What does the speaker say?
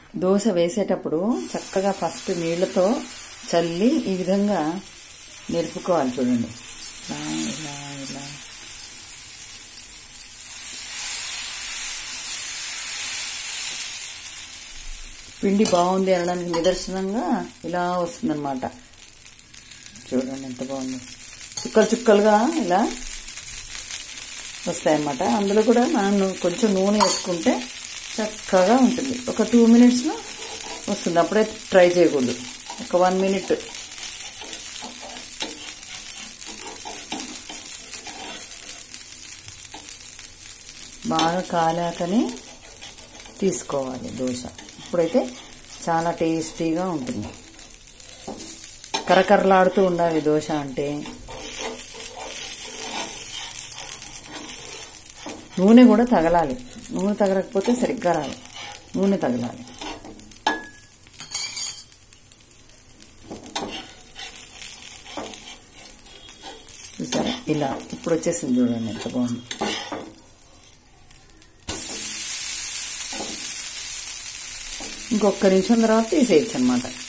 దోశ వేసేటప్పుడు చక్కగా ఫస్ట్ నీళ్లతో చల్లి ఈ విధంగా నిలుపుకోవాలి చూడండి ఇలా ఇలా ఇలా పిండి బాగుంది అనడానికి నిదర్శనంగా ఇలా వస్తుందన్నమాట చూడండి ఎంత బాగుంది చుక్కలు చుక్కలుగా ఇలా వస్తాయన్నమాట అందులో కూడా మనం కొంచెం నూనె వేసుకుంటే చక్కగా ఉంటుంది ఒక టూ మినిట్స్లో వస్తుంది అప్పుడే ట్రై చేయకూడదు ఒక వన్ మినిట్ బాగా కాలాకనే తీసుకోవాలి దోశ ఇప్పుడైతే చాలా టేస్టీగా ఉంటుంది కరకరలాడుతూ ఉండాలి దోశ అంటే నూనె కూడా తగలాలి నూనె తగలకపోతే సరిగ్గా రాదు నూనె తగలాలి చూసారా ఇలా ఇప్పుడు వచ్చేసింది చూడండి ఎంత బాగుంది ఇంకొక నిమిషం తర్వాత తీసేయచ్చు అనమాట